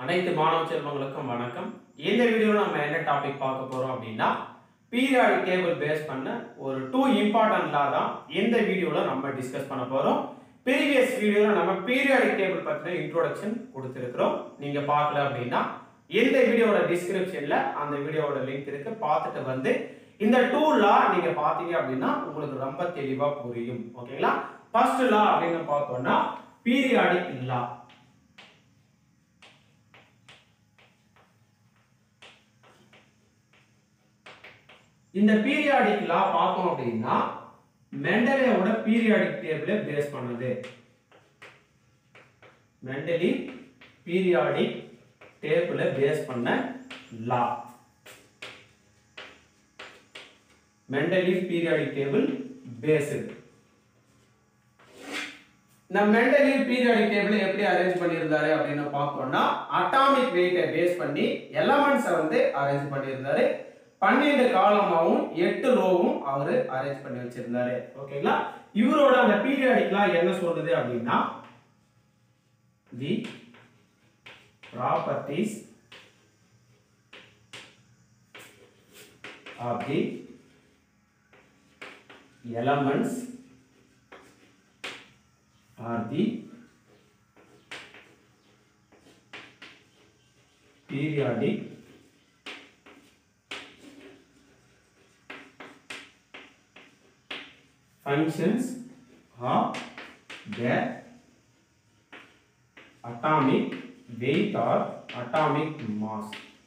அனைத்து மாணவ செல்வங்களுக்கும் வணக்கம் இந்த வீடியோவில் நம்ம என்ன டாபிக் பார்க்க போறோம் அப்படின்னா பீரியாடிக் டேபிள் பேஸ் பண்ண ஒரு டூ இம்பார்ட்டன்ட் லா தான் இந்த வீடியோவில் நம்ம டிஸ்கஸ் பண்ண போறோம் ப்ரீவியஸ் வீடியோவில் நம்ம பீரியாடிக் டேபிள் பற்றின இன்ட்ரோடக்ஷன் கொடுத்துருக்குறோம் நீங்க பார்க்கல அப்படின்னா இந்த வீடியோவோட டிஸ்கிரிப்ஷன்ல அந்த வீடியோவோட லிங்க் இருக்கு பார்த்துட்டு வந்து இந்த டூ லா நீங்க பார்த்தீங்க அப்படின்னா உங்களுக்கு ரொம்ப தெளிவா புரியும் ஓகேங்களா ஃபர்ஸ்ட் லா அப்படின்னு பார்த்தோம்னா பீரியாடிக் லா இந்த பீரியாடிக் லா பார்த்தோம் அப்படின்னா மெண்டலேயோட பீரியாடிக் டேபிளை பேஸ் பண்ணுது மெண்டலி பீரியாடிக் டேபிளை பேஸ் பண்ண law Mendeleev periodic table based இந்த மெண்டலி பீரியாடிக் டேபிள் எப்படி அரேஞ்ச் பண்ணியிருந்தாரு அப்படின்னு பார்த்தோம்னா அட்டாமிக் வெயிட்டை பேஸ் பண்ணி எலமெண்ட்ஸை வந்து அரேஞ்ச் பண்ணியிருந்தாரு பன்னெண்டு காலமாவும் எட்டு ரோவும் அவர் அரேஞ்ச் பண்ணி வச்சிருந்தாரு ஓகேங்களா இவரோட அந்த பீரியாடிக்லாம் என்ன சொல்லுது அப்படின்னா the properties of the elements are the periodic functions of their atomic weight or atomic mass.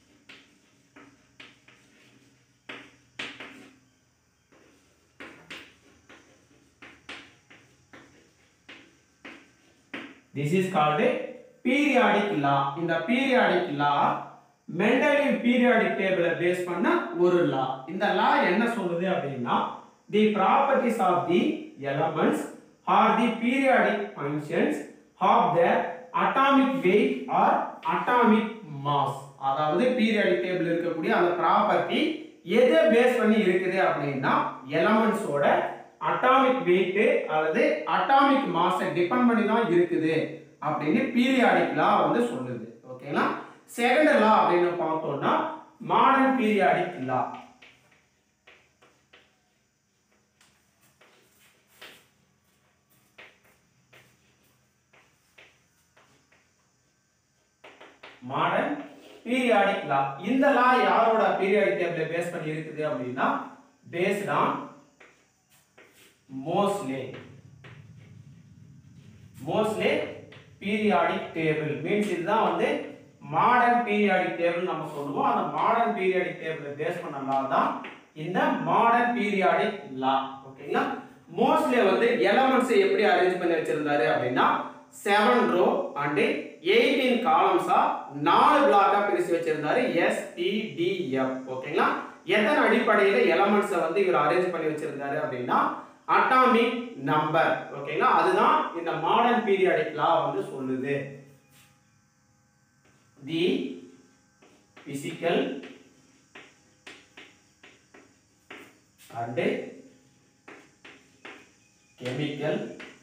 This is called a periodic law. இந்த periodic law மெண்டலின் பீரியாடிக் டேபிளை பேஸ் பண்ண ஒரு லா இந்த லா என்ன சொல்லுது அப்படின்னா the properties of the elements are the periodic functions of the atomic weight or atomic mass அதாவது பீரியாடிக் டேபிள் இருக்கக்கூடிய அந்த ப்ராப்பர்ட்டி எதை பேஸ் பண்ணி இருக்குது அப்படின்னா எலமெண்ட்ஸோட அட்டாமிக் வெயிட் அல்லது அட்டாமிக் மாஸை டிபெண்ட் பண்ணி தான் இருக்குது அப்படின்னு பீரியாடிக் லா வந்து சொல்லுது ஓகேங்களா செகண்ட் லா அப்படின்னு பார்த்தோம்னா modern periodic law modern periodic law இந்த லா யாரோட பீரியாடிக் டேபிளை பேஸ் பண்ணி இருக்குது அப்படின்னா based on Moseley Moseley periodic table means இதுதான் வந்து மாடர்ன் பீரியாடிக் டேபிள் நம்ம சொல்லுவோம் அந்த மாடர்ன் பீரியாடிக் டேபிளை பேஸ் பண்ண லா தான் இந்த மாடர்ன் பீரியாடிக் லா ஓகேங்களா மோஸ்ட்லி வந்து எலமெண்ட்ஸ் எப்படி அரேஞ்ச் பண்ணி வச்சிருந்தாரு அப்படின்னா செவன் ரோ அண்ட் எயிட்டீன் காலம்ஸா நாலு பிளாக்கா பிரிச்சு வச்சிருந்தாரு எஸ் டி டி எஃப் ஓகேங்களா எதன் அடிப்படையில எலமெண்ட்ஸை வந்து இவர் அரேஞ்ச் பண்ணி வச்சிருந்தாரு அப்படின்னா அட்டாமிக் நம்பர் ஓகேங்களா அதுதான் இந்த மாடர்ன் பீரியாடிக் லா வந்து சொல்லுது the physical and chemical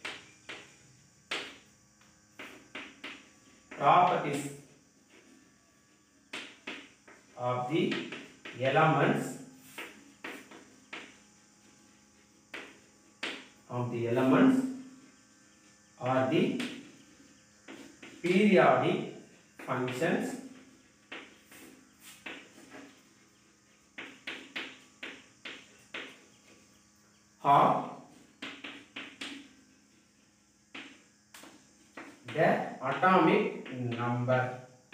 properties of the elements of the elements are the periodic functions of the atomic number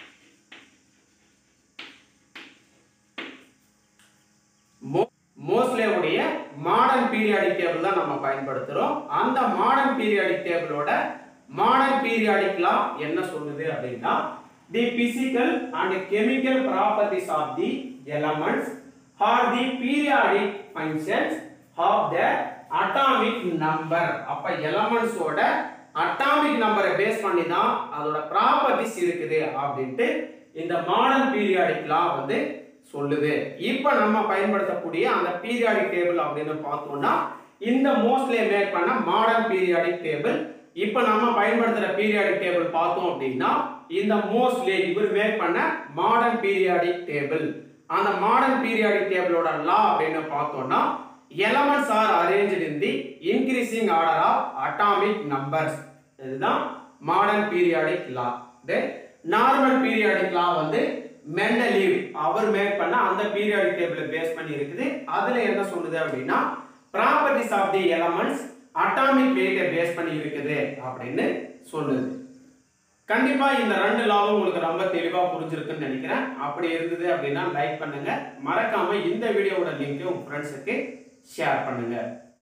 Moseley உடைய மாடர்ன் பீரியாடிக் டேபிள் தான் நம்ம பயன்படுத்துறோம் அந்த மாடர்ன் பீரியாடிக் டேபிளோட மாடர்ன் பீரியாடிக் லா என்ன சொல்லுது அப்படின்னா the physical and chemical properties of the elements are the periodic functions of the atomic number அப்ப எலமெண்ட்ஸோட அட்டாமிக் நம்பரை பேஸ் பண்ணி தான் அதோட ப்ராப்பர்ட்டிஸ் இருக்குது அப்படின்ட்டு இந்த மாடர்ன் பீரியாடிக் லா வந்து சொல்லுது இப்போ நம்ம பயன்படுத்தக்கூடிய அந்த பீரியாடிக் டேபிள் அப்படின்னு பார்த்தோம்னா இந்த மோஸ்ட்லே மேக் பண்ண மாடர்ன் பீரியாடிக் டேபிள் இப்போ நம்ம பயன்படுத்துற பீரியாடிக் டேபிள் பார்த்தோம் அப்படின்னா இந்த மோஸ்ட்லி இவர் மேக் பண்ண மாடர்ன் பீரியாடிக் டேபிள் அந்த மாடர்ன் பீரியாடிக் டேபிளோட லா அப்படின்னு பார்த்தோம்னா elements are arranged in the increasing order of atomic numbers இதுதான் modern periodic law then normal periodic law வந்து மெண்டலீவ் அவர் மேக் பண்ண அந்த பீரியாடிக் டேபிளை பேஸ் பண்ணி இருக்குது அதுல என்ன சொல்லுது அப்படின்னா properties of the elements atomic வெயிட்டை பேஸ் பண்ணி இருக்குது அப்படின்னு சொல்லுது கண்டிப்பா இந்த ரெண்டு லாவும் உங்களுக்கு ரொம்ப தெளிவா புரிஞ்சிருக்குன்னு நினைக்கிறேன் அப்படி இருந்தது அப்படின்னா லைக் பண்ணுங்க மறக்காம இந்த வீடியோவோட லிங்க் உங்க ஃப்ரெண்ட்ஸுக்கு ஷேர் பண்ணுங்க